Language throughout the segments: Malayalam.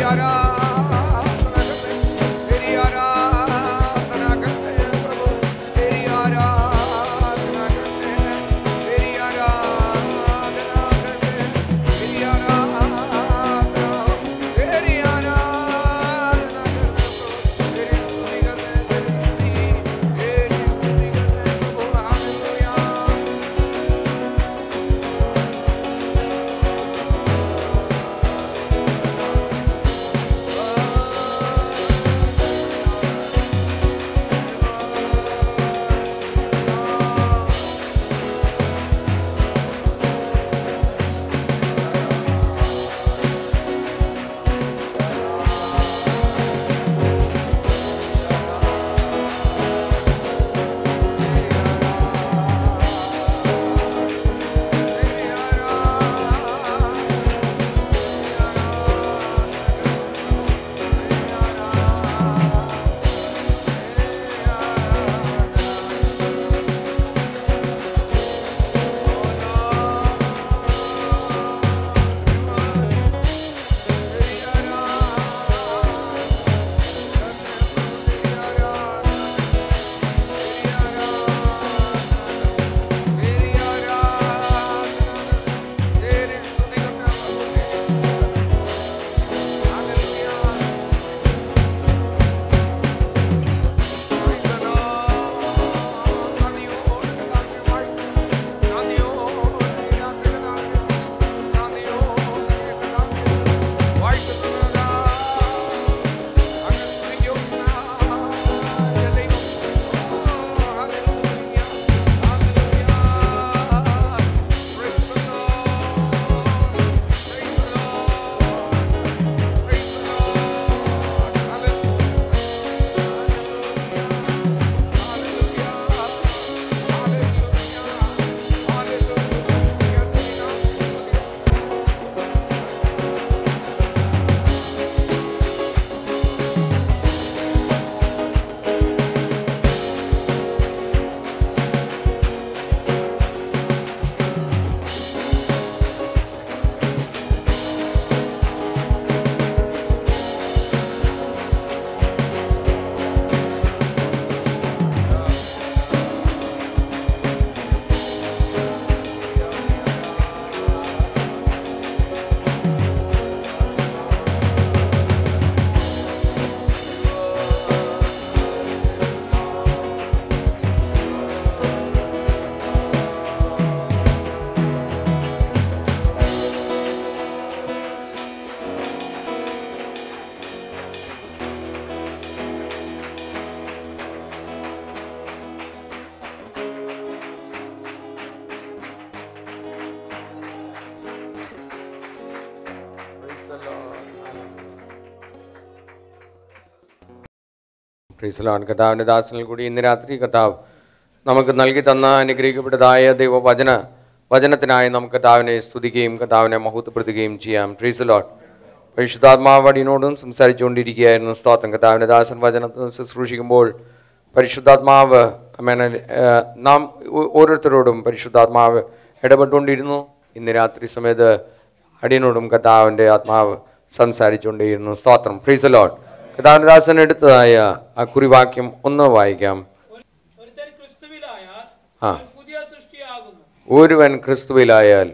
പ്രീസലോൺ കർത്താവിൻ്റെ ദാസനിൽ കൂടി ഇന്ന് രാത്രി കർത്താവ് നമുക്ക് നൽകി തന്ന അനുഗ്രഹിക്കപ്പെട്ടതായ ദൈവവചന വചനത്തിനായി നമുക്ക് കർത്താവിനെ സ്തുതിക്കുകയും കർത്താവിനെ മഹത്വപ്പെടുത്തുകയും ചെയ്യാം പ്രീസലോൺ പരിശുദ്ധാത്മാവടിനോടും സംസാരിച്ചുകൊണ്ടിരിക്കുകയായിരുന്നു സ്തോത്രം കർത്താവിൻ്റെ ദാസൻ വചനത്തിൽ ശുശ്രൂഷിക്കുമ്പോൾ പരിശുദ്ധാത്മാവ് അമേന നാം ഓ- ഓരോരുത്തരോടും പരിശുദ്ധാത്മാവ് ഇടപെട്ടുകൊണ്ടിരുന്നു ഇന്ന് രാത്രി സമയത്ത് അടിയനോടും കർത്താവിൻ്റെ ആത്മാവ് സംസാരിച്ചുകൊണ്ടേയിരുന്നു സ്തോത്രം ഫ്രീസലോൺ കർത്താവിൻ്റെ ദാസൻ എടുത്തതായ ആ കുറിവാക്യം ഒന്ന് വായിക്കാം ഒരുത്തൻ ക്രിസ്തുവിലായാൽ ആ. അവൻ പുതിയ സൃഷ്ടിയാകുന്നു ഒരുവൻ ക്രിസ്തുവിലായാൽ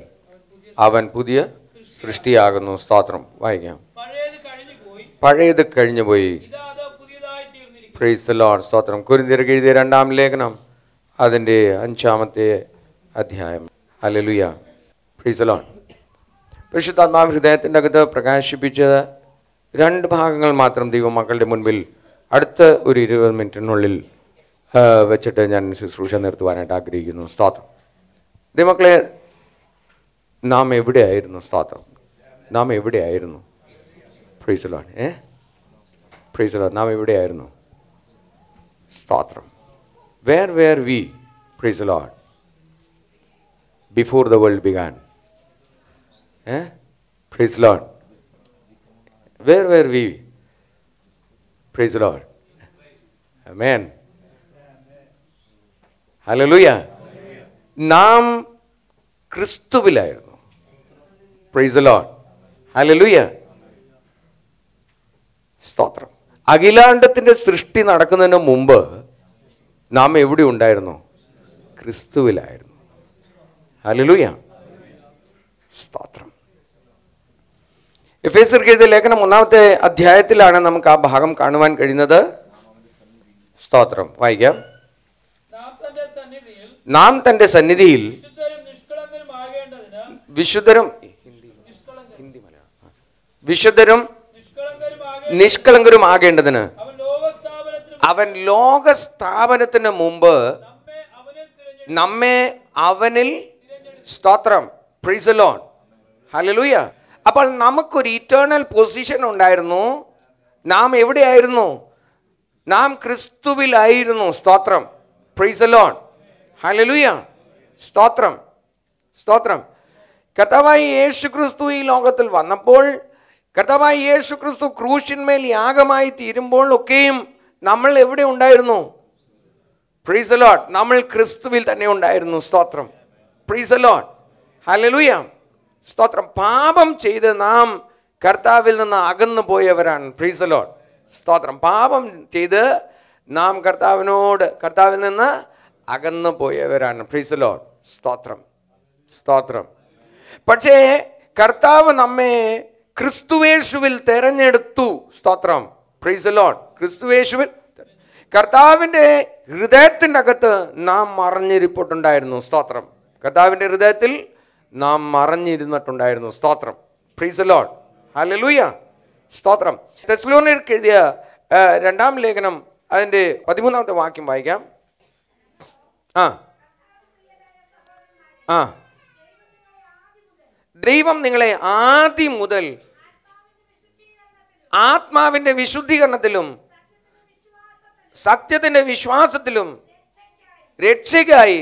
അവൻ പുതിയ സൃഷ്ടിയാകുന്നു സ്തോത്രം വായിക്കാം പഴയത് കഴിഞ്ഞു പോയി പഴയത് കഴിഞ്ഞുപോയി ഇതാ അത് പുതിയതായി തീർന്നിരിക്കുന്നു പ്രൈസ് ദ ലോർഡ് സ്തോത്രം കുരിന്തിർക്ക് എഴുതിയ രണ്ടാം ലേഖനം അതിൻ്റെ അഞ്ചാമത്തെ അധ്യായം ഹല്ലേലൂയ പ്രൈസ് ദ ലോർഡ് പരിശുദ്ധാത്മാവ് ഹൃദയത്തിൻ്റെ അകത്ത് പ്രകാശിപ്പിച്ച രണ്ട് ഭാഗങ്ങൾ മാത്രം ദൈവമക്കളുടെ മുൻപിൽ അടുത്ത ഒരു ഇരുപത് മിനിറ്റിനുള്ളിൽ ആ, വെച്ചിട്ട് ഞാൻ ശുശ്രൂഷ നിർത്തുവാനായിട്ട് ആഗ്രഹിക്കുന്നു സ്തോത്രം ദൈവമക്കളെ നാം എവിടെയായിരുന്നു സ്തോത്രം നാം എവിടെയായിരുന്നു പ്രൈസ് ദ ലോർഡ് ഏ പ്രൈസ് ദ ലോർഡ് നാം എവിടെയായിരുന്നു സ്തോത്രം where where we praise Lord before the world began ഏ praise Lord where where we praise Lord amen hallelujah നാം ക്രിസ്തുവിലായിരുന്നു പ്രൈസ് ലോഡ് ഹല്ലേലൂയ സ്തോത്രം അഖിലാണ്ടത്തിന്റെ സൃഷ്ടി നടക്കുന്നതിന് മുമ്പ് നാം എവിടെ ഉണ്ടായിരുന്നു ക്രിസ്തുവിലായിരുന്നു ഹല്ലേലൂയ സ്തോത്രം എഫ് എസ് എഴുതിയ ലേഖനം ഒന്നാമത്തെ അധ്യായത്തിലാണ് നമുക്ക് ആ ഭാഗം കാണുവാൻ കഴിയുന്നത് സ്തോത്രം വായിക്കാം നാം തന്റെ സന്നിധിയിൽ നാം തന്റെ സന്നിധിയിൽ വിശുദ്ധരും നിഷ്കളങ്കരും ആകേണ്ടതിന് വിശുദ്ധരും വിശുദ്ധരും നിഷ്കളങ്കരും ആകേ നിഷ്കളങ്കരും ആകേണ്ടതിന് അവൻ ലോകസ്ഥാപനത്തിനും അവൻ ലോകസ്ഥാപനത്തിന് മുമ്പ് നമ്മെ അവനിൽ തിരഞ്ഞെടുത്തു നമ്മെ അവനിൽ സ്തോത്രം പ്രീസലോൺ ഹലലൂയ അപ്പോൾ നമുക്കൊരു ഇറ്റേണൽ പൊസിഷൻ ഉണ്ടായിരുന്നു നാം എവിടെയായിരുന്നു നാം ക്രിസ്തുവിലായിരുന്നു സ്തോത്രം പ്രീസലോൺ ഹലലൂയ സ്തോത്രം സ്തോത്രം കർത്താവായി യേശു ക്രിസ്തു ഈ ലോകത്തിൽ വന്നപ്പോൾ കർത്താവായി യേശു ക്രിസ്തു ക്രൂശിന്മേൽ യാഗമായി തീരുമ്പോൾ ഒക്കെയും നമ്മൾ എവിടെ ഉണ്ടായിരുന്നു പ്രീസ് ലോഡ് നമ്മൾ ക്രിസ്തുവിൽ തന്നെ ഉണ്ടായിരുന്നു സ്തോത്രം പ്രീസ് ലോഡ് ഹലലുയ സ്തോത്രം പാപം ചെയ്ത് നാം കർത്താവിൽ നിന്ന് അകന്നു പോയവരാണ് പ്രീസ് ലോഡ് സ്തോത്രം പാപം ചെയ്ത് നാം കർത്താവിനോട് കർത്താവിൽ നിന്ന് അകന്നു പോയവരാണ് പ്രീസ് ലോഡ് സ്തോത്രം സ്തോത്രം പക്ഷേ കർത്താവ് നമ്മെ ക്രിസ്തുവേശുവിൽ തെരഞ്ഞെടുത്തു സ്തോത്രം പ്രീസ് ലോഡ് ക്രിസ്തുവേശുവിൽ കർത്താവിൻ്റെ ഹൃദയത്തിൻ്റെ അകത്ത് നാം മറഞ്ഞിരിപ്പുണ്ടായിരുന്നു സ്തോത്രം കർത്താവിൻ്റെ ഹൃദയത്തിൽ നാം മറഞ്ഞിരുന്നിട്ടുണ്ടായിരുന്നു സ്തോത്രം പ്രീസ് ലോഡ് ഹല്ലേലൂയ സ്തോത്രം തെസ്ലോനിർക്ക് എഴുതിയ ആ, രണ്ടാം ലേഖനം അതിൻ്റെ പതിമൂന്നാമത്തെ വാക്യം വായിക്കാം ആ ആ ദൈവം നിങ്ങളെ ആദ്യം മുതൽ ആത്മാവിൻ്റെ വിശുദ്ധീകരണത്തിലും സത്യത്തിന്റെ വിശ്വാസത്തിലും രക്ഷയ്ക്കായി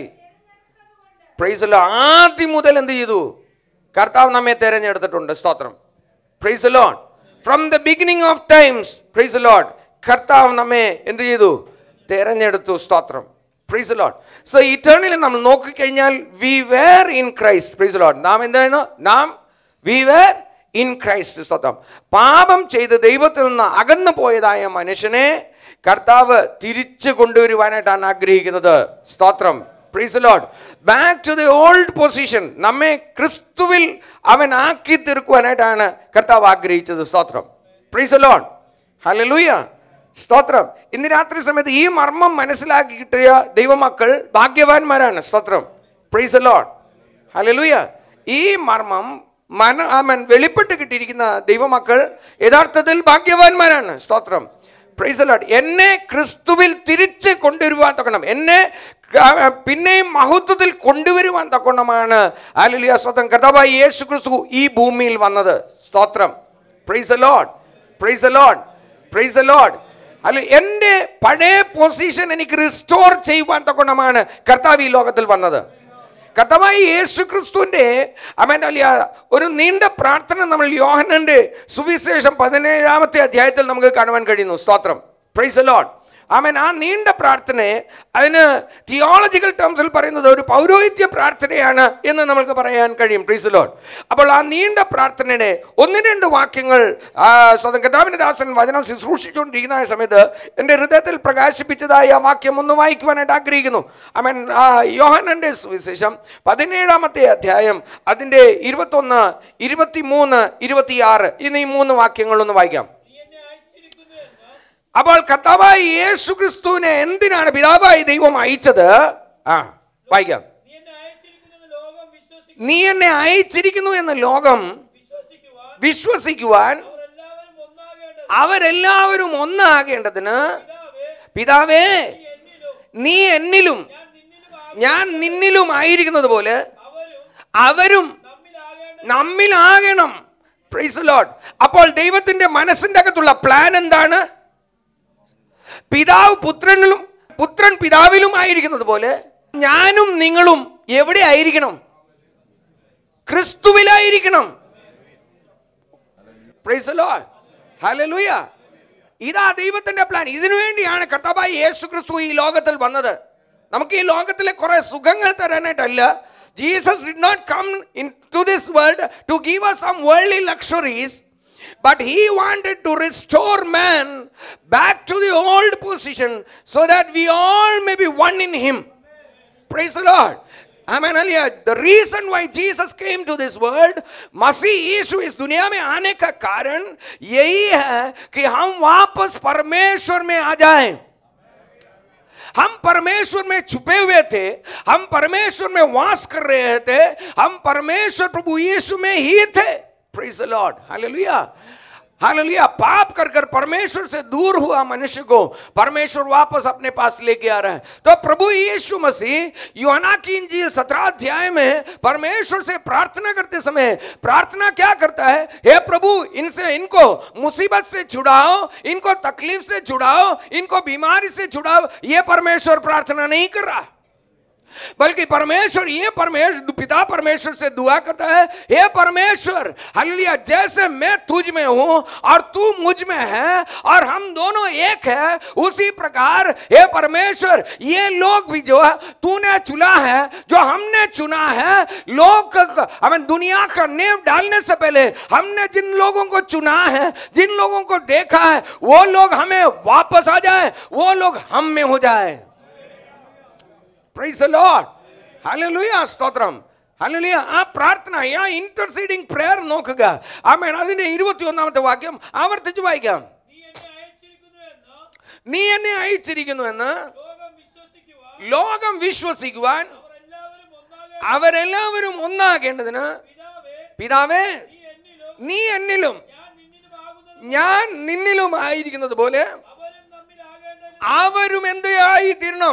പ്രൈസ് ആദ്യം മുതൽ എന്ത് ചെയ്തു കർത്താവ് നമ്മെ തെരഞ്ഞെടുത്തിട്ടുണ്ട് സ്തോത്രം praise Lord from the beginning of times praise Lord കർത്താവ് നമ്മെ എന്ത് ചെയ്തു തെരഞ്ഞെടുത്തു സ്തോത്രം പ്രൈസ് ലോഡ് സോ ഇറ്റേണലി നമ്മൾ നോക്കിക്കഴിഞ്ഞാൽ we were in Christ praise Lord നാം എന്തായിരുന്നു നാം വി വേർ ഇൻ ക്രൈസ്റ്റ് സ്തോത്രം പാപം ചെയ്ത് ദൈവത്തിൽ നിന്ന് അകന്നു പോയതായ മനുഷ്യനെ കർത്താവ് തിരിച്ചു കൊണ്ടുവരുവാനായിട്ടാണ് ആഗ്രഹിക്കുന്നത് സ്തോത്രം praise Lord back to the old position നമ്മെ ക്രിസ്തുവിൽ അവൻ ആക്കി തീർക്കുവാനായിട്ടാണ് കർത്താവ് ആഗ്രഹിച്ചത് സ്തോത്രം പ്രീസ് ലോഡ് ഹലലൂയ സ്തോത്രം ഇന്ന് രാത്രി സമയത്ത് ഈ മർമ്മം മനസ്സിലാക്കി കിട്ടിയ ദൈവമക്കൾ ഭാഗ്യവാന്മാരാണ് സ്തോത്രം പ്രീസ് ലോഡ് ഹലലൂയ ഈ മർമ്മം മന ആമൻ വെളിപ്പെട്ട് കിട്ടിയിരിക്കുന്ന ദൈവമക്കൾ യഥാർത്ഥത്തിൽ ഭാഗ്യവാന്മാരാണ് സ്തോത്രം പ്രൈസ് ലോഡ് എന്നെ ക്രിസ്തുവിൽ തിരിച്ച് കൊണ്ടുവരുവാൻ തക്കണം എന്നെ ആ, പിന്നെയും മഹത്വത്തിൽ കൊണ്ടുവരുവാൻ തക്കണമാണ് അലുലിയ സ്വതം കർത്താവായി യേശു ക്രിസ്തു ഈ ഭൂമിയിൽ വന്നത് സ്തോത്രം praise Lord praise Lord praise Lord അല്ല എൻ്റെ പഴയ പൊസിഷൻ എനിക്ക് റിസ്റ്റോർ ചെയ്യുവാൻ തക്കണമാണ് കർത്താവ് ഈ ലോകത്തിൽ വന്നത് കർത്താവായി യേശു ക്രിസ്തുവിൻ്റെ അമേൻ അലിയ ഒരു നീണ്ട പ്രാർത്ഥന നമ്മൾ യോഹനന്റെ സുവിശേഷം പതിനേഴാമത്തെ അധ്യായത്തിൽ നമുക്ക് കാണുവാൻ കഴിയുന്നു സ്തോത്രം പ്രൈസ് ലോഡ് ആമേൻ ആ നീണ്ട പ്രാർത്ഥനയെ അതിന് തിയോളജിക്കൽ ടേംസിൽ പറയുന്നത് ഒരു പൗരോഹിത്യ പ്രാർത്ഥനയാണ് എന്ന് നമുക്ക് പറയാൻ കഴിയും പ്രീസ് ലോഡ് അപ്പോൾ ആ നീണ്ട പ്രാർത്ഥനയെ ഒന്ന് രണ്ട് വാക്യങ്ങൾ ആ, സ്വന്തം കർത്താവിൻ്റെ ദാസൻ വചനം ശുശ്രൂഷിച്ചുകൊണ്ടിരിക്കുന്ന സമയത്ത് എൻ്റെ ഹൃദയത്തിൽ പ്രകാശിപ്പിച്ചതായ ആ വാക്യം ഒന്ന് വായിക്കുവാനായിട്ട് ആഗ്രഹിക്കുന്നു ആമേൻ ആ യോഹനന്റെ സുവിശേഷം പതിനേഴാമത്തെ അധ്യായം അതിൻ്റെ ഇരുപത്തൊന്ന് ഇരുപത്തിമൂന്ന് ഇരുപത്തിയാറ് എന്നീ മൂന്ന് വാക്യങ്ങളൊന്ന് വായിക്കാം നീ എന്നെ അയച്ചിരിക്കുന്നു എന്ന് അപ്പോൾ കർത്താവായി യേശു ക്രിസ്തുവിനെ എന്തിനാണ് പിതാവായി ദൈവം അയച്ചത് ആ വായിക്കാം നീ എന്നെ അയച്ചിരിക്കുന്നു എന്ന് ലോകം വിശ്വസി നീ എന്നെ അയച്ചിരിക്കുന്നു എന്ന് ലോകം വിശ്വസിക്കുവാൻ വിശ്വസിക്കുവാൻ അവരെല്ലാവരും ഒന്നാകേണ്ടത് അവരെല്ലാവരും ഒന്നാകേണ്ടതിന് പിതാവേ പിതാവേ നീ എന്നിലും നീ എന്നിലും ഞാൻ നിന്നിലും ആ- ഞാൻ നിന്നിലും ആയിരിക്കുന്നത് പോലെ അവരും അവരും തമ്മിലാകേണ്ട നമ്മിലാകണം പ്രൈസ് ലോഡ് അപ്പോൾ ദൈവത്തിന്റെ മനസ്സിന്റെ അകത്തുള്ള പ്ലാൻ എന്താണ് പിതാവ് പുത്രനിലും പുത്രൻ പിതാവിലും ആയിരിക്കുന്നത് പോലെ ഞാനും നിങ്ങളും എവിടെ ആയിരിക്കണം ക്രിസ്തുവിലായിരിക്കണം പ്രൈസ് ലോഡ് ഹല്ലേലൂയ ഇതാ ദൈവത്തിന്റെ പ്ലാൻ ഇതിനു വേണ്ടിയാണ് കർത്താവായി യേശു ക്രിസ്തു ഈ ലോകത്തിൽ വന്നത് നമുക്ക് ഈ ലോകത്തിലെ കുറെ സുഖങ്ങൾ തരാനായിട്ടല്ല Jesus did not come into this world to give us some worldly luxuries But he wanted to restore man back to the old position so that we all may be one in him. Praise the Lord. Amen. Hallelujah. The reason why Jesus came to this world, मसीह यीशु इस दुनिया में आने का कारण यही है कि हम वापस परमेश्वर में आ जाएं हम परमेश्वर में छुपे हुए थे हम परमेश्वर में वास कर रहे थे हम परमेश्वर प्रभु यीशु में ही थे praise the Lord hallelujah hallelujah पाप कर कर परमेश्वर से दूर हुआ मनुष्य को परमेश्वर वापस अपने पास लेके आ रहा है तो प्रभु यीशु मसीह योना की इंजील सत्रह अध्याय में परमेश्वर से प्रार्थना करते समय प्रार्थना क्या करता है हे प्रभु इनसे इनको मुसीबत से छुड़ाओ इनको तकलीफ से छुड़ाओ इनको बीमारी से छुड़ाओ ये परमेश्वर प्रार्थना नहीं कर रहा बल्कि परमेश्वर ये परमेश्वर पिता परमेश्वर से दुआ करता है हे परमेश्वर हालेलुया जैसे मैं तुझ में हूं और तू मुझ में है और हम दोनों एक है उसी प्रकार हे परमेश्वर ये लोग भी जो है तूने चुना है जो हमने चुना है लोग हमें दुनिया का नेव डालने से पहले हमने जिन लोगों को चुना है जिन लोगों को देखा है वो लोग हमें वापस आ जाए वो लोग हम में हो जाए പ്രൈസ് ലോർഡ് ഹല്ലേലൂയ സ്തോത്രം ഹല്ലേലൂയ ആ പ്രാർത്ഥന ആ ഇന്റർസീഡിംഗ് പ്രെയർ നോക്കുക ആമേൻ അതിന്റെ ഇരുപത്തി ഒന്നാമത്തെ വാക്യം ആവർത്തിച്ച് വായിക്കാം നീ എന്നെ അയച്ചിരിക്കുന്നു എന്ന് നീ എന്നെ അയച്ചിരിക്കുന്നു എന്ന് ലോകം വിശ്വസിക്കുവാൻ ലോകം വിശ്വസിക്കുവാൻ അവരെല്ലാവരും ഒന്നാകെ അവരെല്ലാവരും ഒന്നാകേണ്ടതിന് പിതാവേ പിതാവേ നീ എന്നിലും നീ എന്നിലും ഞാൻ നിന്നിലുമാകുന്നത് ഞാൻ നിന്നിലും ആയിരിക്കുന്നത് പോലെ അവരും തമ്മിലാകേണ്ടതിന് അവരും എന്ത് ആയി തീരണം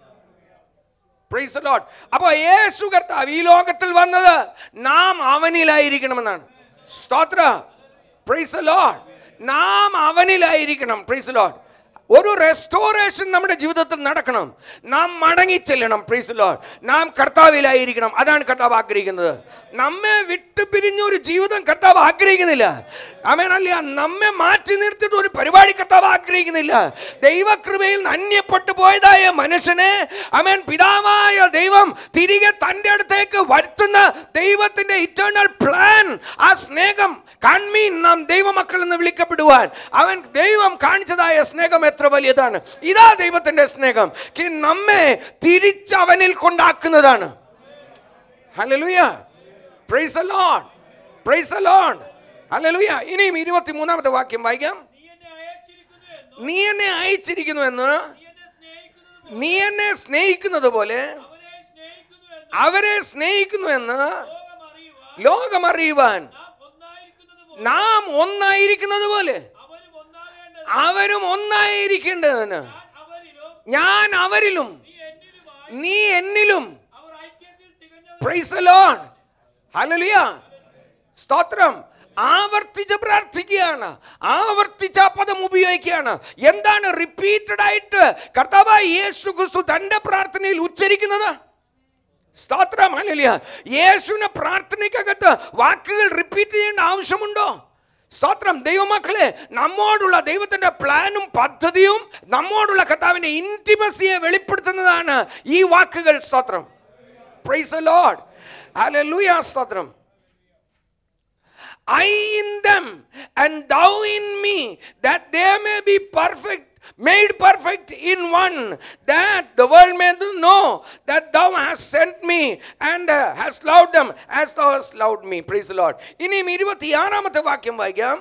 പ്രൈസ് ലോഡ് അപ്പൊ യേശു കർത്താവ് ഈ ലോകത്തിൽ വന്നത് നാം അവനിലായിരിക്കണമെന്നാണ് സ്തോത്ര പ്രൈസ് ലോഡ് നാം അവനിലായിരിക്കണം പ്രൈസ് ലോഡ് ഒരു റെസ്റ്റോറേഷൻ നമ്മുടെ ജീവിതത്തിൽ നടക്കണം നാം മടങ്ങി ചെല്ലണം പ്രൈസ് ലോഡ് നാം കർത്താവിലായിരിക്കണം അതാണ് കർത്താവ് ആഗ്രഹിക്കുന്നത് നമ്മെ വിട്ടു പിരിഞ്ഞ ഒരു ജീവിതം കർത്താവ് ആഗ്രഹിക്കുന്നില്ല അമേനല്ല നമ്മെ മാറ്റി നിർത്തിയിട്ട് ഒരു പരിപാടി കർത്താവ് ആഗ്രഹിക്കുന്നില്ല ദൈവകൃപയിൽ അന്യപ്പെട്ടു പോയതായ മനുഷ്യനെ അമേൻ പിതാവായ ദൈവം തിരികെ തൻ്റെ അടുത്തേക്ക് വരുത്തുന്ന ദൈവത്തിന്റെ ഇറ്റേണൽ പ്ലാൻ ആ സ്നേഹം കൺമീൻ നാം ദൈവമക്കൾ എന്ന് വിളിക്കപ്പെടുവാൻ അവൻ ദൈവം കാണിച്ചതായ സ്നേഹം എത്ര വലിയതാണ് ഇതാ ദൈവത്തിന്റെ സ്നേഹം കി നമ്മെ തിരിച്ചവനിൽ കൊണ്ടാക്കുന്നതാണ് hallelujah praise the Lord praise the Lord hallelujah ഇനിയും ഇരുപത്തി മൂന്നാമത്തെ വാക്യം വായിക്കാം നീ എന്നെ അയച്ചിരിക്കുന്നു എന്ന് നീ എന്നെ അയച്ചിരിക്കുന്നു എന്ന് നീ എന്നെ സ്നേഹിക്കുന്നത് നീ എന്നെ സ്നേഹിക്കുന്നത് പോലെ അവരെ സ്നേഹിക്കുന്നു എന്ന് അവരെ സ്നേഹിക്കുന്നു എന്ന് ലോകം അറിയുവാൻ ലോകം അറിയുവാൻ നാം ഒന്നായിരിക്കുന്നത് പോലെ നാം ഒന്നായിരിക്കുന്നത് പോലെ അവരും ഒന്നാകേണ്ടത് അവരും ഒന്നായിരിക്കേണ്ടതിന് ഞാൻ അവരിലും ഞാൻ അവരിലും നീ എന്നിലുമായി നീ എന്നിലും അവർ ഐക്യത്തിൽ തികഞ്ഞവർ പ്രൈസ് ലോൺ ഹല്ലേലൂയ സ്തോത്രം ആവർത്തിച്ച് പ്രാർത്ഥിക്കുകയാണ് ആവർത്തിച്ച് ആ പദം ഉപയോഗിക്കുകയാണ് എന്താണ് റിപ്പീറ്റഡ് ആയിട്ട് കർത്താവായ യേശു ക്രിസ്തു തന്റെ പ്രാർത്ഥനയിൽ ഉച്ചരിക്കുന്നത് സ്തോത്രം ഹല്ലേലൂയ യേശുവിന്റെ പ്രാർത്ഥനയ്ക്കകത്ത് വാക്കുകൾ റിപ്പീറ്റ് ചെയ്യേണ്ട ആവശ്യമുണ്ടോ സ്തോത്രം ദൈവമക്കളെ നമ്മോടുള്ള ദൈവത്തിന്റെ പ്ലാനും പദ്ധതിയും നമ്മോടുള്ള കർത്താവിന്റെ ഇന്റിമസിയെ വെളിപ്പെടുത്തുന്നതാണ് ഈ വാക്കുകൾ സ്തോത്രം പ്രൈസ് ലോഡ് ഹല്ലേലൂയ സ്തോത്രം I in them and thou in me, that they may be perfect, made perfect in one, that the world may know that thou hast sent me and uh, hast loved them as thou hast loved me. Praise the Lord. ഇനിയും ഇരുപത്തിയാറാമത്തെ വാക്യം വായിക്കാം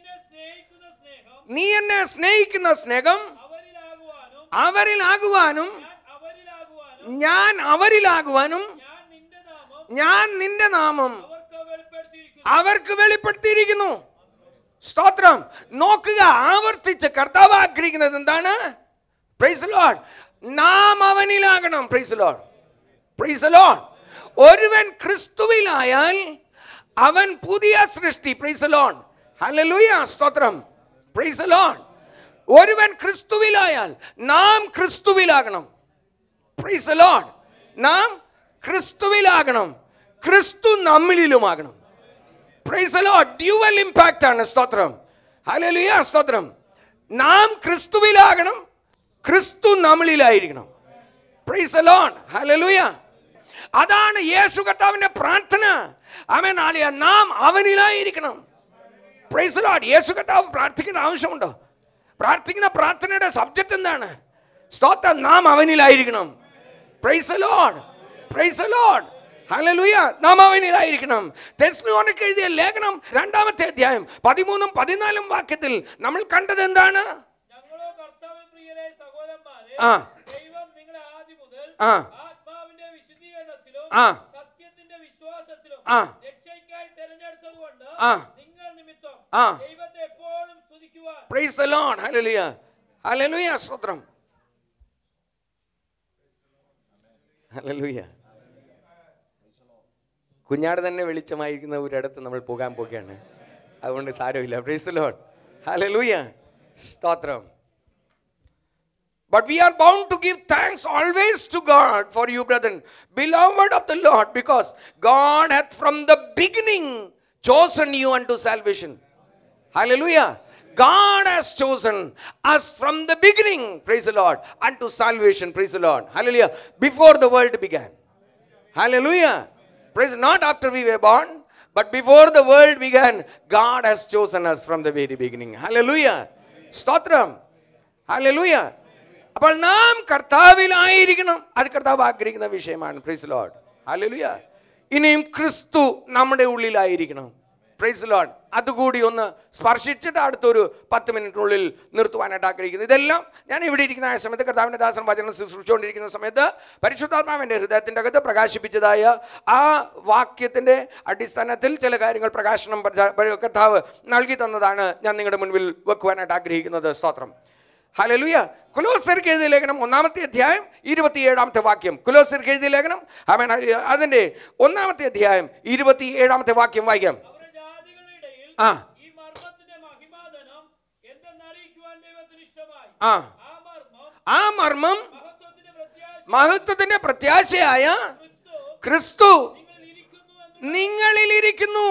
നീ എന്നെ സ്നേഹിക്കുന്ന സ്നേഹം നീ എന്നെ സ്നേഹിക്കുന്ന സ്നേഹം അവരിലാകുവാനും അവരിലാകുവാനും ഞാൻ അവരിലാകുവാനും ഞാൻ അവരിലാകുവാനും ഞാൻ നിന്റെ നാമം ഞാൻ നിന്റെ നാമം അവർക്ക് വെളിപ്പെടുത്തിയിരിക്കുന്നു അവർക്ക് വെളിപ്പെടുത്തിയിരിക്കുന്നു സ്തോത്രം നോക്കുക ആവർത്തിച്ച് കർത്താവ് ആഗ്രഹിക്കുന്നത് എന്താണ് പ്രൈസ് ലോഡ് നാം അവനിലാകണം പ്രൈസ് ലോഡ് പ്രൈസ് ലോഡ് ഒരുവൻ ക്രിസ്തുവിലായാൽ അവൻ പുതിയ സൃഷ്ടി പ്രൈസ് ലോഡ് ഹല്ലേലൂയ സ്തോത്രം പ്രൈസ് ലോഡ് ഒരുവൻ ക്രിസ്തുവിലായാൽ നാം ക്രിസ്തുവിലാകണം പ്രൈസ് ലോഡ് നാം ക്രിസ്തുവിലാകണം ക്രിസ്തു നമ്മളിലുമാകണം പ്രൈസ് ലോഡ് ഡ്യുവൽ ഇമ്പാക്റ്റ് ആണ് സ്തോത്രം ഹല്ലേലൂയ സ്തോത്രം നാം ക്രിസ്തുവിലാകണം ക്രിസ്തു നമ്മളിലായിരിക്കണം പ്രൈസ് ലോഡ് ഹല്ലേലൂയ അതാണ് യേശു കർത്താവിന്റെ പ്രാർത്ഥന അവൻ ആലിയ നാം അവനിലായിരിക്കണം പ്രൈസ് ലോഡ് യേശു കർത്താവ് പ്രാർത്ഥിക്കേണ്ട ആവശ്യമുണ്ടോ പ്രാർത്ഥിക്കുന്ന പ്രാർത്ഥനയുടെ സബ്ജക്റ്റ് എന്താണ് സ്തോത്രം നാം അവനിലായിരിക്കണം praise Lord praise Lord hallelujah നാം അവനിലായിരിക്കണം തെസ്ലോണിക്ക് എഴുതിയ ലേഖനം രണ്ടാമത്തെ അധ്യായം പതിമൂന്നും പതിനാലും വാക്യത്തിൽ നമ്മൾ കണ്ടത് എന്താണ് ഞങ്ങളോ കർത്താവിൻ പ്രിയരെ സഹോദരന്മാരെ ആ ദൈവം നിങ്ങളെ ആദ്യം മുതൽ ആ ആത്മാവിന്റെ വിശുദ്ധീകരണത്തിലും ആ സത്യത്തിന്റെ വിശ്വാസത്തിലും ആ രക്ഷയ്ക്കായി തെരഞ്ഞെടുത്തതുകൊണ്ട് ആ നിങ്ങൾ നിമിത്തം ആ ദൈവത്തെ എപ്പോഴും സ്തുതിക്കുവാൻ പ്രൈസ് ലോഡ് ഹല്ലേലൂയ ഹല്ലേലൂയ സ്തോത്രം ഹല്ലേലൂയ കുഞ്ഞാട് തന്നെ വെളിച്ചമായിരിക്കുന്ന ഒരിടത്ത് നമ്മൾ പോകാൻ പോകുകയാണ് അതുകൊണ്ട് സാരമില്ല പ്രൈസ് ലോഡ് ഹല്ലേലൂയ സ്തോത്രം But we are bound to give thanks always to God for you, brethren, beloved of the Lord, because God hath from the beginning chosen you unto salvation. Hallelujah. God has chosen us from the beginning, praise the Lord, unto salvation, praise the Lord. Hallelujah. Before the world began. Hallelujah. Praise not after we were born, but before the world began, God has chosen us from the very beginning. Hallelujah. Stotram. Hallelujah. അപ്പോൾ നാം കർത്താവിലായിരിക്കണം അത് കർത്താവ് ആഗ്രഹിക്കുന്ന വിഷയമാണ് പ്രൈസ് ലോഡ് ഹല്ലേലൂയ ഇനിയും ക്രിസ്തു നമ്മുടെ ഉള്ളിലായിരിക്കണം പ്രൈസ് ലോഡ് അതുകൂടി ഒന്ന് സ്പർശിച്ചിട്ട് അടുത്തൊരു പത്ത് മിനിറ്റിനുള്ളിൽ നിർത്തുവാനായിട്ട് ആഗ്രഹിക്കുന്നു ഇതെല്ലാം ഞാൻ ഇവിടെ ഇരിക്കുന്ന ആ സമയത്ത് കർത്താവിൻ്റെ ദാസൻ വചനം ശുശ്രൂഷിച്ചുകൊണ്ടിരിക്കുന്ന സമയത്ത് പരിശുദ്ധാത്മാവിൻ്റെ ഹൃദയത്തിൻ്റെ അകത്ത് പ്രകാശിപ്പിച്ചതായ ആ വാക്യത്തിൻ്റെ അടിസ്ഥാനത്തിൽ ചില കാര്യങ്ങൾ പ്രകാശനം പര- കർത്താവ് നൽകി തന്നതാണ് ഞാൻ നിങ്ങളുടെ മുൻപിൽ വെക്കുവാനായിട്ട് ആഗ്രഹിക്കുന്നത് സ്തോത്രം ഹലലുയ കുലോസർക്ക് എഴുതിയ ലേഖനം ഒന്നാമത്തെ അധ്യായം ഇരുപത്തിയേഴാമത്തെ വാക്യം കുലോസർക്ക് എഴുതിയ ലേഖനം അവൻ അതിൻ്റെ ഒന്നാമത്തെ അധ്യായം ഇരുപത്തി ഏഴാമത്തെ വാക്യം വായിക്കാം അവരുടെ ജാതികളുടെ ഇടയിൽ ആ ഈ മർമ്മത്തിന്റെ മഹിമാധനം എന്തെന്നറിയിക്കുവാൻ ദൈവത്തിന് ഇഷ്ടമായി ആ ആ മർമ്മം ആ മർമ്മം മഹത്വത്തിന്റെ പ്രത്യാശ മഹത്വത്തിന്റെ പ്രത്യാശയായ ക്രിസ്തു ക്രിസ്തു നിങ്ങളിൽ ഇരിക്കുന്നുവെന്ന് നിങ്ങളിൽ ഇരിക്കുന്നു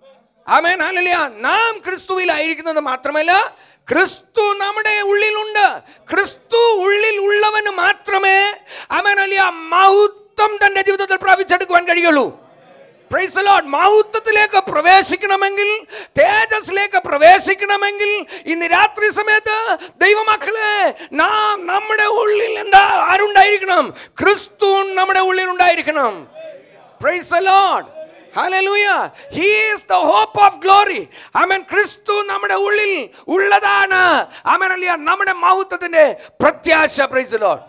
ആമേൻ ഹല്ലേലൂയ നാം ക്രിസ്തുവിലായിരിക്കുന്നത് മാത്രമല്ല ക്രിസ്തു നമ്മുടെ ഉള്ളിലുണ്ട് ക്രിസ്തു ഉള്ളിൽ ഉള്ളവന് മാത്രമേ ആമേൻ ഹല്ലേലൂയ മഹത്വം തന്റെ ജീവിതത്തിൽ പ്രാപിച്ചെടുക്കുവാൻ കഴിയുള്ളൂ പ്രൈസ് ലോഡ് മഹത്വത്തിലേക്ക് പ്രവേശിക്കണമെങ്കിൽ തേജസ്സിലേക്ക് പ്രവേശിക്കണമെങ്കിൽ ഇന്ന് രാത്രി സമയത്ത് ദൈവമക്കളെ നാം നമ്മുടെ ഉള്ളിൽ എന്താ ആരുണ്ടായിരിക്കണം ക്രിസ്തു നമ്മുടെ ഉള്ളിൽ ഉണ്ടായിരിക്കണം praise the Lord. Hallelujah. He is the hope of glory. Amen. ക്രിസ്തു നമ്മുടെ ഉള്ളിൽ ഉള്ളതാണ് ആമേൻ അല്ലയ നമ്മുടെ മഹത്വത്തിന്റെ പ്രത്യാശ പ്രൈസ് ലോഡ്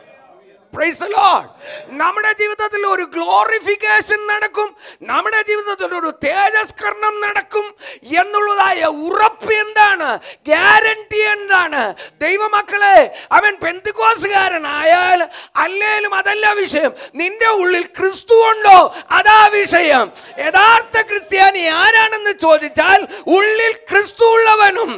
പ്രൈസ് ലോഡ് നമ്മുടെ ജീവിതത്തിൽ ഒരു ഗ്ലോറിഫിക്കേഷൻ നടക്കും നമ്മുടെ ജീവിതത്തിൽ ഒരു തേജസ്കരണം നടക്കും എന്നുള്ളതായ ഉറപ്പ് എന്താണ് ഗ്യാരണ്ടി എന്താണ് ദൈവമക്കളെ അവൻ പെന്തുകോസുകാരനായാൽ അല്ലേലും അതല്ല വിഷയം നിന്റെ ഉള്ളിൽ ക്രിസ്തു ഉണ്ടോ അതാ വിഷയം യഥാർത്ഥ ക്രിസ്ത്യാനി ആരാണെന്ന് ചോദിച്ചാൽ ഉള്ളിൽ ക്രിസ്തു ഉള്ളവനും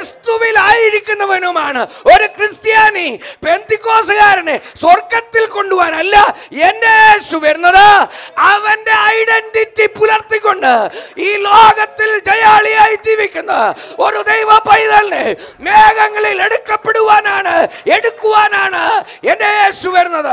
ക്രിസ്തുവിലായിരിക്കുന്നവനുമാണ് ഒരു ക്രിസ്ത്യാനി പെന്തിക്കോസുകാരനെ സ്വർഗത്തിൽ കൊണ്ടുപോകാനല്ല എന്റെ യേശു വരുന്നത് അവന്റെ ഐഡന്റിറ്റി പുലർത്തിക്കൊണ്ട് ഈ ലോകത്തിൽ ജയാളിയായി ജീവിക്കുന്ന ഒരു ദൈവ പൈതലിനെ മേഘങ്ങളിൽ എടുക്കപ്പെടുവാനാണ് എടുക്കുവാനാണ് എന്റെ യേശു വരുന്നത്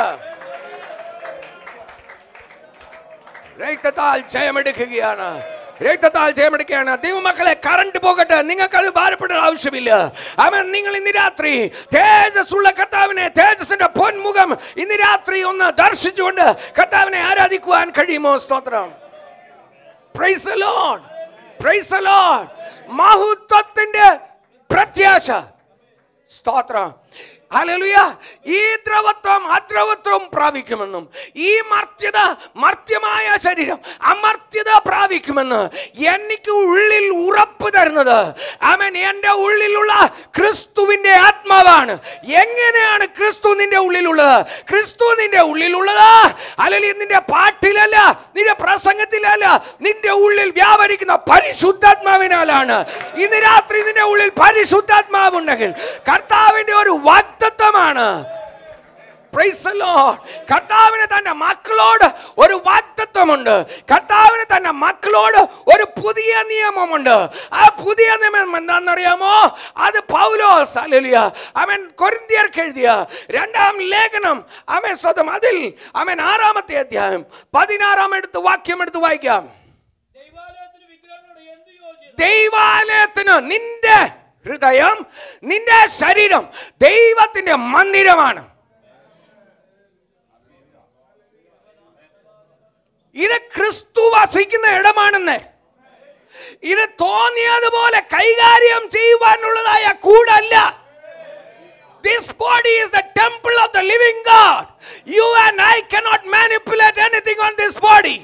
രക്തത്താൽ ജയമെടുക്കുകയാണ് രക്തത്താൽ ജയമെടുക്കുകയാണ് ദൈവമക്കളെ കറണ്ട് പോകട്ടെ നിങ്ങൾക്ക് അത് ഭാരപ്പെടേണ്ട ആവശ്യമില്ല അവൻ നിങ്ങൾ ഇന്ന് രാത്രി തേജസ്സുള്ള കർത്താവിനെ തേജസ്സിന്റെ പൊന്മുഖം ഇന്ന് രാത്രി ഒന്ന് ദർശിച്ചുകൊണ്ട് കർത്താവിനെ ആരാധിക്കുവാൻ കഴിയുമോ സ്തോത്രം praise the Lord. Praise the Lord. മഹത്വത്തിന്റെ പ്രത്യാശ സ്തോത്രം ഹല്ലേലൂയ ഈ ദ്രവത്വം അദ്രവത്വം പ്രാപിക്കുമെന്നും ഈ മർത്യത മർത്യമായ ശരീരം അമർത്യത പ്രാപിക്കുമെന്ന് എനിക്ക് ഉള്ളിൽ ഉറപ്പ് തരുന്നത് അവൻ എൻ്റെ ഉള്ളിലുള്ള ക്രിസ്തുവിൻ്റെ ആത്മാവാണ് എങ്ങനെയാണ് ക്രിസ്തു നിന്റെ ഉള്ളിലുള്ളത് ക്രിസ്തു നിന്റെ ഉള്ളിലുള്ളത് അല്ലെങ്കിൽ നിന്റെ പാട്ടിലല്ല നിന്റെ പ്രസംഗത്തിലല്ല നിന്റെ ഉള്ളിൽ വ്യാപരിക്കുന്ന പരിശുദ്ധാത്മാവിനാലാണ് ഇന്ന് രാത്രി നിന്റെ ഉള്ളിൽ പരിശുദ്ധാത്മാവുണ്ടെങ്കിൽ കർത്താവിന്റെ ഒരു വാഗ്ദത്വമാണ് Praise the Lord. കർത്താവിന് തന്റെ മക്കളോട് ഒരു വാഗ്ദത്വമുണ്ട് കർത്താവിന് തന്റെ മക്കളോട് ഒരു പുതിയ നിയമമുണ്ട് ആ പുതിയ നിയമം എന്താണെന്നറിയാമോ അത് പൗലോസ് അല്ലേലൂയ അവൻ കൊരിന്തിയർക്ക് എഴുതിയ രണ്ടാം ലേഖനം അവൻ സ്വതം അതിൽ അവൻ ആറാമത്തെ അധ്യായം പതിനാറാം എടുത്ത് വാക്യം എടുത്ത് വായിക്കാം ദൈവാലയത്തിന് വിഗ്രഹങ്ങളോട് എന്ത് യോജിയത് ദൈവാലയത്തിന് നിന്റെ ഹൃദയം നിന്റെ ശരീരം ദൈവത്തിന്റെ മന്ദിരമാണ് ഇത് ക്രിസ്തു വസിക്കുന്ന ഇടമാണെന്ന് ഇത് തോന്നിയതുപോലെ കൈകാര്യം ചെയ്യുവാനുള്ളതായ കൂടല്ല This body is the temple of the living God. You and I cannot manipulate anything on this body.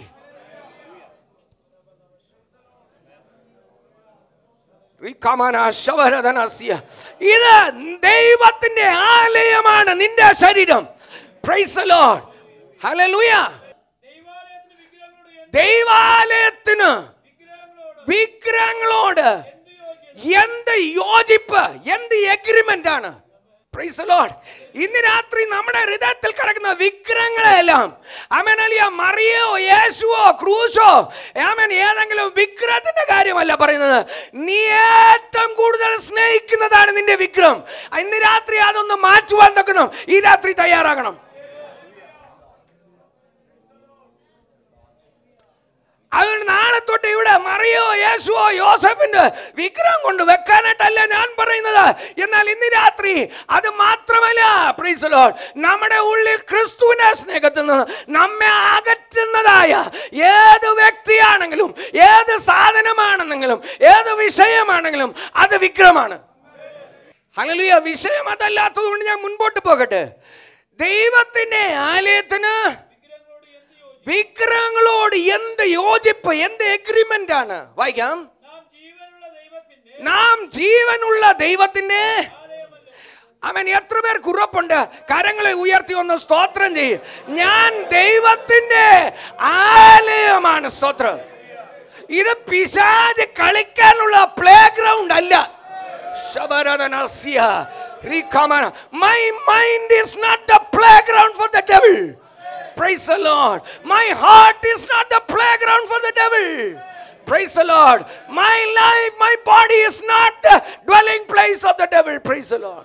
റിക്കമന ശവരധനസ്യ. ഇത് ദൈവത്തിന്റെ ആലയമാണ് നിന്റെ ശരീരം പ്രൈസ് ലോർഡ് ഹല്ലേലൂയ ദൈവാലയത്തിന് വിഗ്രഹങ്ങളോട് ദൈവാലയത്തിന് വിഗ്രഹങ്ങളോട് വിഗ്രഹങ്ങളോട് എന്ത് യോജിച്ചു എന്ത് യോജിപ്പ് എന്ത് എഗ്രിമെന്റ് ആണ് Praise the Lord. ഇന്ന് രാത്രി നമ്മുടെ ഹൃദയത്തിൽ കിടക്കുന്ന വിഗ്രഹങ്ങളെല്ലാം അമൻ അലിയ മറിയോ യേശുവോ ക്രൂശോ ആമൻ ഏതെങ്കിലും വിഗ്രഹത്തിന്റെ കാര്യമല്ല പറയുന്നത് നീ ഏറ്റവും കൂടുതൽ സ്നേഹിക്കുന്നതാണ് നിന്റെ വിഗ്രഹം ഇന്ന് രാത്രി അതൊന്ന് മാറ്റുവാൻ തക്കണം ഈ രാത്രി തയ്യാറാകണം അതുകൊണ്ട് നാളെ തൊട്ട് ഇവിടെ മറിയോ യേശുവോ യോസഫിന്റെ വിഗ്രഹം കൊണ്ട് വെക്കാനായിട്ടല്ല ഞാൻ പറയുന്നത് എന്നാൽ ഇന്ന് രാത്രി അത് മാത്രമല്ല പ്രീസ് ലോർഡ് നമ്മുടെ ഉള്ളിൽ ക്രിസ്തുവിന്റെ സ്നേഹത്തിൽ നിന്ന് നമ്മെ അകറ്റുന്നതായ ഏത് വ്യക്തിയാണെങ്കിലും ഏത് സാധനമാണെന്നെങ്കിലും ഏത് വിഷയമാണെങ്കിലും അത് വിഗ്രഹമാണ് ഹല്ലേലൂയ വിഷയം അതല്ലാത്തത് കൊണ്ട് ഞാൻ മുൻപോട്ട് പോകട്ടെ ദൈവത്തിന്റെ ആലയത്തിന് വിഗ്രഹങ്ങളോട് എന്ത് യോജിപ്പ് എന്ത് എഗ്രിമെന്റ് ആണ് വായിക്കാം നാം ജീവനുള്ള നാം ജീവനുള്ള ദൈവത്തിന്റെ ദൈവത്തിന്റെ അവൻ എത്ര പേർക്ക് ഉറപ്പുണ്ട് കരങ്ങളെ ഉയർത്തി ഒന്ന് സ്തോത്രം ചെയ്യും ഞാൻ ദൈവത്തിന്റെ ആലയമാണ് സ്തോത്രം ഇത് പിശാജ് കളിക്കാനുള്ള പ്ലേ ഗ്രൗണ്ട് അല്ല ശബരദനസ്യ. റികമന. My mind is not the playground for the devil. Praise the Lord. My heart is not the playground for the devil. Praise the Lord. My life, my body is not the dwelling place of the devil. Praise the Lord.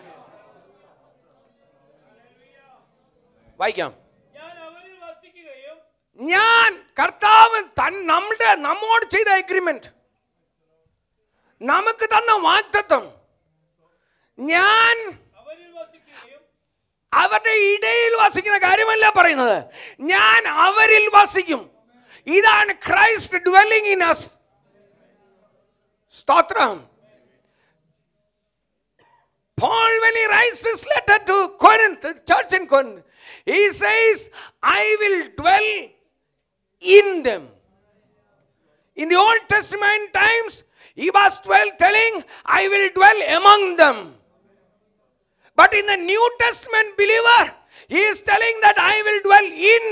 വായിക്കാം ഞാൻ അവരിൽ വസിക്കുകയും ഞാൻ കർത്താവ് തൻ നമ്മുടെ നമ്മോട് ചെയ്ത എഗ്രിമെന്റ് നമുക്ക് തന്ന വാഗ്ദത്വം ഞാൻ അവരിൽ വസിക്കുകയും അവരുടെ ഇടയിൽ വസിക്കുന്ന കാര്യമല്ല പറയുന്നത് ഞാൻ അവരിൽ വസിക്കും ഇതാണ് ക്രൈസ്റ്റ് ഡ്വെല്ലിംഗ് ഇൻ അസ് സ്തോത്രം Paul, when he writes this letter to Corinth, the church in Corinth, he says, I will dwell in them. In the Old Testament times, he was dwell, telling, I will dwell among them. But in the New Testament believer, he is telling that I will dwell in.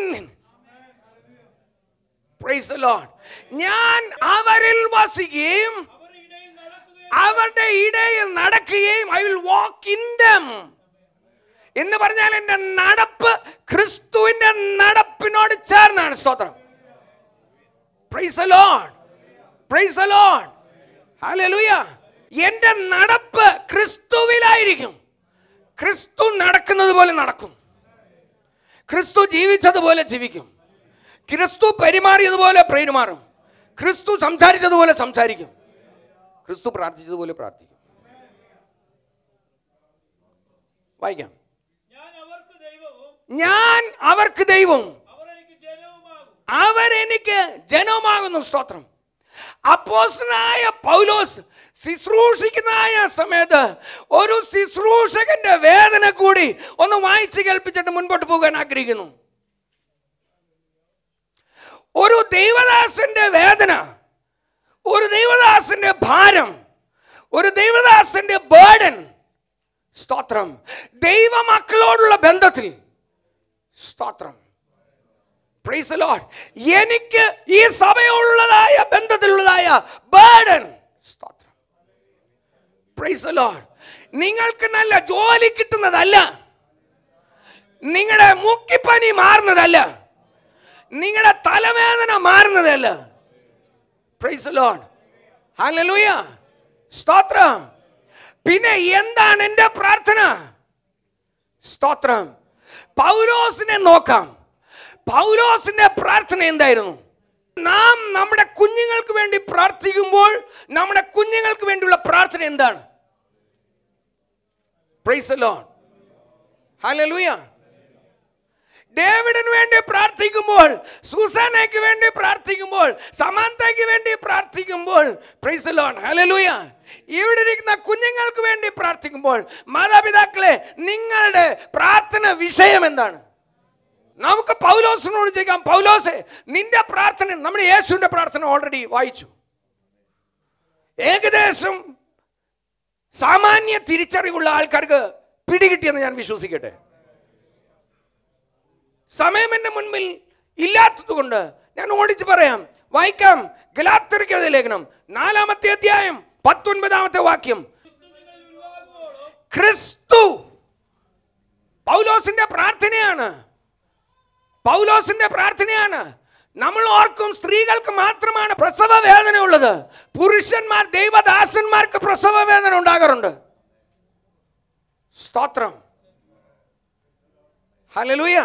Praise the Lord. ഞാൻ അവരിൽ വസിക്കുകയും അവരുടെ ഇടയിൽ അവരുടെ ഇടയിൽ നടക്കുകയും നടക്കുകയും I will walk in them എന്ന് പറഞ്ഞാൽ എൻ്റെ നടപ്പ് ക്രിസ്തുവിന്റെ നടപ്പിനോട് ചേർന്നാണ് സ്തോത്രം praise the Lord. Praise the Lord. Hallelujah. എൻ്റെ നടപ്പ് ക്രിസ്തുവിലായിരിക്കും ക്രിസ്തു നടക്കുന്നത് പോലെ നടക്കും ക്രിസ്തു ജീവിച്ചതുപോലെ ജീവിക്കും ക്രിസ്തു പെരുമാറിയതുപോലെ പെരുമാറും ക്രിസ്തു സംസാരിച്ചതുപോലെ സംസാരിക്കും ക്രിസ്തു പ്രാർത്ഥിച്ചതുപോലെ പ്രാർത്ഥിക്കും വായിക്കാം ഞാൻ അവർക്ക് ദൈവവും ഞാൻ അവർക്ക് ദൈവവും അവർ എനിക്ക് ജനവുമാകും അവരെനിക്ക് ജനമാകുന്നു സ്തോത്രം അപ്പോസ്തലനായ പൗലോസ് ശുശ്രൂഷിക്കുന്നതായ സമയത്ത് ഒരു ശുശ്രൂഷകന്റെ വേദന കൂടി ഒന്ന് വായിച്ച് കേൾപ്പിച്ചിട്ട് മുൻപോട്ട് പോകാൻ ആഗ്രഹിക്കുന്നു ഒരു ദൈവദാസന്റെ വേദന ഒരു ദൈവദാസന്റെ ഭാരം ഒരു ദൈവദാസന്റെ ബേർഡൻ സ്തോത്രം ദൈവമക്കളോടുള്ള ബന്ധത്തിൽ സ്തോത്രം പ്രൈസ് ലോഡ് എനിക്ക് ഈ സഭയുള്ളതായ ബന്ധത്തിലുള്ളതായ ബേർഡൻ സ്തോത്രം പ്രൈസ് ലോഡ് നിങ്ങൾക്ക് നല്ല ജോലി കിട്ടുന്നതല്ല നിങ്ങളുടെ മുക്കിപ്പനി മാറുന്നതല്ല നിങ്ങളുടെ തലവേദന മാറുന്നതല്ല പ്രൈസ് ലോഡ് ഹല്ലേലൂയ സ്തോത്രം പിന്നെ എന്താണ് എൻ്റെ പ്രാർത്ഥന സ്തോത്രം പൗലോസിനെ നോക്കാം പൗലോസിന്റെ പ്രാർത്ഥന എന്തായിരുന്നു നാം നമ്മുടെ കുഞ്ഞുങ്ങൾക്ക് വേണ്ടി പ്രാർത്ഥിക്കുമ്പോൾ നമ്മുടെ കുഞ്ഞുങ്ങൾക്ക് വേണ്ടിയുള്ള പ്രാർത്ഥന എന്താണ് പ്രൈസ് ലോൺ ഹല്ലേലൂയ ഡേവിഡിന് വേണ്ടി പ്രാർത്ഥിക്കുമ്പോൾ സുസാനയ്ക്ക് വേണ്ടി പ്രാർത്ഥിക്കുമ്പോൾ സമാന്തയ്ക്ക് വേണ്ടി പ്രാർത്ഥിക്കുമ്പോൾ പ്രൈസ് ലോൺ ഹല്ലേലൂയ ഇവിടെ ഇരിക്കുന്ന കുഞ്ഞുങ്ങൾക്ക് വേണ്ടി പ്രാർത്ഥിക്കുമ്പോൾ മാതാപിതാക്കളെ നിങ്ങളുടെ പ്രാർത്ഥന വിഷയം എന്താണ് നമുക്ക് പൗലോസിനോട് ചോദിക്കാം പൗലോസെ നിന്റെ പ്രാർത്ഥന നമ്മുടെ യേശുവിന്റെ പ്രാർത്ഥന ഓൾറെഡി വായിച്ചു ഏകദേശം സാമാന്യ തിരിച്ചറിവുള്ള ആൾക്കാർക്ക് പിടികിട്ടിയെന്ന് ഞാൻ വിശ്വസിക്കട്ടെ സമയം എൻ്റെ മുൻപിൽ ഇല്ലാത്തത് കൊണ്ട് ഞാൻ ഓടിച്ച് പറയാം വായിക്കാം ഗലാത്തറിക്കത് ലേഖനം നാലാമത്തെ അധ്യായം പത്തൊൻപതാമത്തെ വാക്യം ക്രിസ്തു പൗലോസിന്റെ പ്രാർത്ഥനയാണ് പൗലോസിന്റെ പ്രാർത്ഥനയാണ് നമ്മൾ ഓർക്കും സ്ത്രീകൾക്ക് മാത്രമാണ് പ്രസവ വേദന ഉള്ളത് പുരുഷന്മാർ ദൈവദാസന്മാർക്ക് പ്രസവ വേദന ഉണ്ടാകാറുണ്ട് സ്തോത്രം ഹലലുയ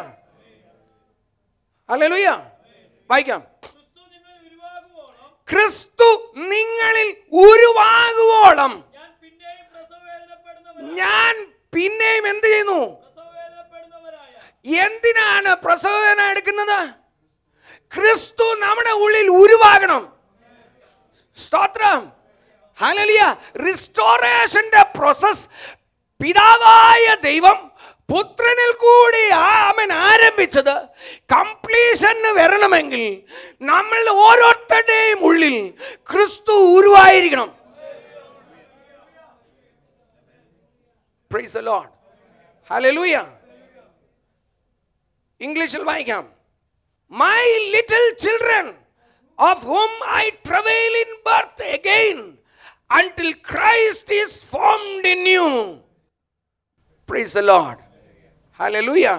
ഹലലുയ വായിക്കാം ക്രിസ്തു നിങ്ങൾ ഉരുവാകുവോളം ക്രിസ്തു നിങ്ങളിൽ ഉരുവാകുവോളം ഞാൻ പിന്നെയും പ്രസവവേദനപ്പെടുന്നവരായ ഞാൻ പിന്നെയും എന്ത് ചെയ്യുന്നു പ്രസവവേദനപ്പെടുന്നവരായ എന്തിനാണ് പ്രസവവേദന എടുക്കുന്നത് ക്രിസ്തു നമ്മുടെ ഉള്ളിൽ ഉരുവാകണം സ്തോത്രം ഹലലിയ റിസ്റ്റോറേഷന്റെ പ്രോസസ് പിതാവായ ദൈവം പുത്രനിൽ കൂടി ആ അവൻ ആരംഭിച്ചത് കംപ്ലീഷന് വരണമെങ്കിൽ നമ്മൾ ഓരോരുത്തരുടെയും ഉള്ളിൽ ക്രിസ്തു ഉരുവായിരിക്കണം പ്രൈസ് the Lord. Hallelujah. ഇംഗ്ലീഷിൽ വായിക്കാം my little children of whom I travel in birth again until Christ is formed in you praise the Lord. Hallelujah.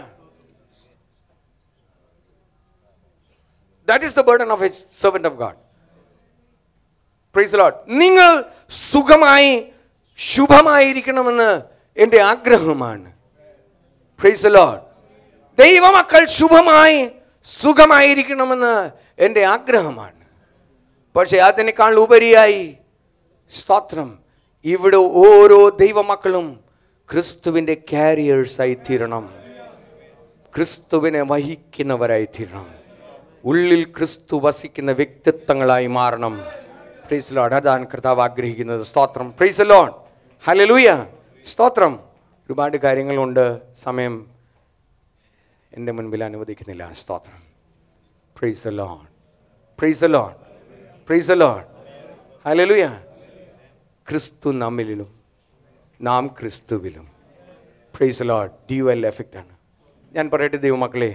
That is the burden of a servant of God. Praise Lord നിങ്ങൾ സുഖമായി ശുഭമായിരിക്കണമെന്ന് എൻ്റെ ആഗ്രഹമാണ് പ്രൈസ് ലോഡ് ദൈവമക്കൾ ശുഭമായി സുഖമായിരിക്കണമെന്ന് എൻ്റെ ആഗ്രഹമാണ് പക്ഷേ അതിനേക്കാൾ ഉപരിയായി സ്തോത്രം ഇവിടെ ഓരോ ദൈവമക്കളും ക്രിസ്തുവിൻ്റെ കാരിയേഴ്സായി തീരണം ക്രിസ്തുവിനെ വഹിക്കുന്നവരായി തീരണം ഉള്ളിൽ ക്രിസ്തു വസിക്കുന്ന വ്യക്തിത്വങ്ങളായി മാറണം പ്രൈസ് ലോഡ് അതാണ് കർത്താവ് ആഗ്രഹിക്കുന്നത് സ്തോത്രം പ്രൈസ് ലോൺ ഹലലൂയ സ്തോത്രം ഒരുപാട് കാര്യങ്ങളുണ്ട് സമയം എൻ്റെ മുൻപിൽ അനുവദിക്കുന്നില്ല സ്തോത്രം praise Lord praise Lord praise Lord hallelujah ക്രിസ്തു നമ്മിലും നാം ക്രിസ്തുവിലും പ്രൈസ് ലോഡ് ഡ്യുവൽ എഫക്റ്റാണ് ഞാൻ പറയട്ടെ ദൈവമക്കളെ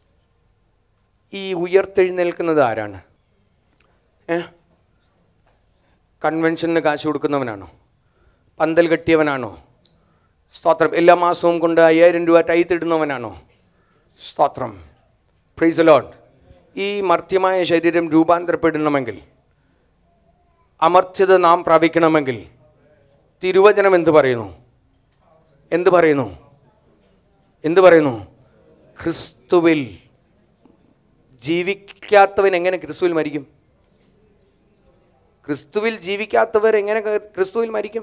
ഈ ഉയർത്തെഴുന്നേൽക്കുന്നത് ആരാണ് ഏ കൺവെൻഷന് കാശ് കൊടുക്കുന്നവനാണോ പന്തൽ കെട്ടിയവനാണോ സ്തോത്രം എല്ലാ മാസവും കൊണ്ട് അയ്യായിരം രൂപ ടൈത്തിടുന്നവനാണോ സ്തോത്രം പ്രൈസ് ലോഡ് ഈ മർത്യമായ ശരീരം രൂപാന്തരപ്പെടണമെങ്കിൽ അമർത്യത നാം പ്രാപിക്കണമെങ്കിൽ തിരുവചനം എന്ത് പറയുന്നു എന്ത് പറയുന്നു എന്ത് പറയുന്നു ക്രിസ്തുവിൽ ജീവിക്കാത്തവൻ എങ്ങനെ ക്രിസ്തുവിൽ മരിക്കും ക്രിസ്തുവിൽ ജീവിക്കാത്തവർ എങ്ങനെ ക- ക്രിസ്തുവിൽ മരിക്കും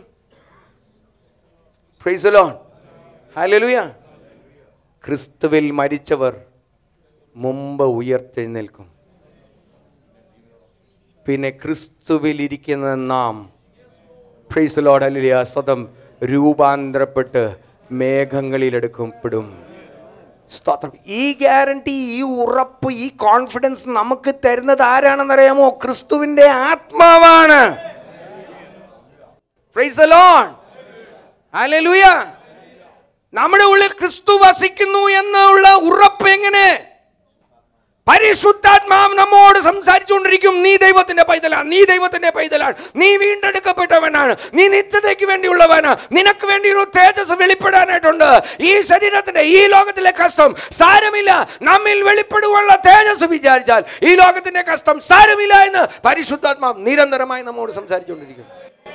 ഫ്രൈസലോൺ ഹലലുയ ക്രിസ്തുവിൽ മരിച്ചവർ മുമ്പ് ഉയർത്തെഴുന്നേൽക്കും പിന്നെ ക്രിസ്തുവിൽ ഇരിക്കുന്ന നാം ഫ്രൈസലോഡ് അല്ലിയ സ്വതം രൂപാന്തരപ്പെട്ട് മേഘങ്ങളിലെടുക്കപ്പെടും സ്തോത്രം ഈ ഗ്യാരണ്ടി ഈ ഉറപ്പ് ഈ കോൺഫിഡൻസ് നമുക്ക് തരുന്നത് ആരാണെന്നറിയാമോ ക്രിസ്തുവിന്റെ ആത്മാവാണ് Praise the Lord. Hallelujah. നമ്മുടെ ഉള്ളിൽ ക്രിസ്തു വസിക്കുന്നു എന്നുള്ള ഉറപ്പ് എങ്ങനെ പരിശുദ്ധാത്മാവ് നമ്മോട് സംസാരിച്ചുകൊണ്ടിരിക്കും നീ ദൈവത്തിന്റെ പൈതലാണ് നീ ദൈവത്തിന്റെ പൈതലാണ് നീ വീണ്ടെടുക്കപ്പെട്ടവനാണ് നീ നിത്യതയ്ക്ക് വേണ്ടിയുള്ളവനാണ് നിനക്ക് വേണ്ടി ഒരു തേജസ് വെളിപ്പെടാനായിട്ടുണ്ട് ഈ ശരീരത്തിന്റെ ഈ ലോകത്തിലെ കഷ്ടം സാരമില്ല നമ്മിൽ വെളിപ്പെടുവാനുള്ള തേജസ് വിചാരിച്ചാൽ ഈ ലോകത്തിന്റെ കഷ്ടം സാരമില്ല എന്ന് പരിശുദ്ധാത്മാവ് നിരന്തരമായി നമ്മോട് സംസാരിച്ചുകൊണ്ടിരിക്കും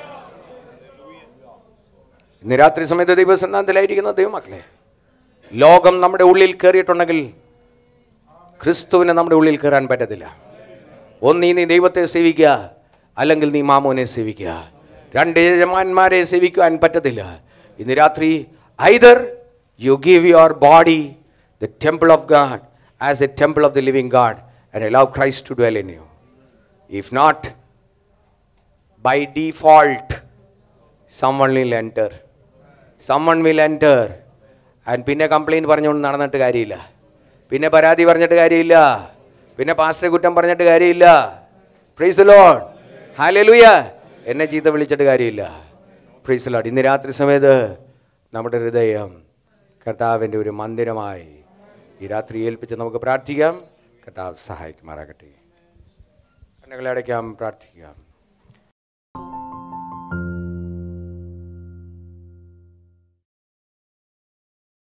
ഇന്ന് രാത്രി സമയത്ത് ദൈവസന്നാന്തലായിരിക്കുന്ന ദൈവമക്കളെ ലോകം നമ്മുടെ ഉള്ളിൽ കയറിയിട്ടുണ്ടെങ്കിൽ ക്രിസ്തുവിന് നമ്മുടെ ഉള്ളിൽ കയറാൻ പറ്റത്തില്ല ഒന്നീ നീ ദൈവത്തെ സേവിക്കുക അല്ലെങ്കിൽ നീ മാമോനെ സേവിക്കുക രണ്ട് യജമാന്മാരെ സേവിക്കുവാൻ പറ്റത്തില്ല ഇന്ന് രാത്രി either you give your body the temple of God as a temple of the living God and allow Christ to dwell in you. If not, by default, someone will enter. Someone will enter. And പിന്നെ കംപ്ലൈൻറ്റ് പറഞ്ഞുകൊണ്ട് നടന്നിട്ട് കാര്യമില്ല പിന്നെ പരാതി പറഞ്ഞിട്ട് കാര്യമില്ല പിന്നെ പാസ്റ്ററെ കുറ്റം പറഞ്ഞിട്ട് കാര്യമില്ല പ്രൈസ് ലോഡ് ഹാലലുയ എന്നെ ചീത്ത വിളിച്ചിട്ട് കാര്യമില്ല പ്രൈസ് ലോഡ് ഇന്ന് രാത്രി സമയത്ത് നമ്മുടെ ഹൃദയം കർത്താവിൻ്റെ ഒരു മന്ദിരമായി ഈ രാത്രി ഏൽപ്പിച്ച് നമുക്ക് പ്രാർത്ഥിക്കാം കർത്താവ് സഹായിക്കുമാറാകട്ടെ കണ്ണുകളെ അടയ്ക്കാം പ്രാർത്ഥിക്കാം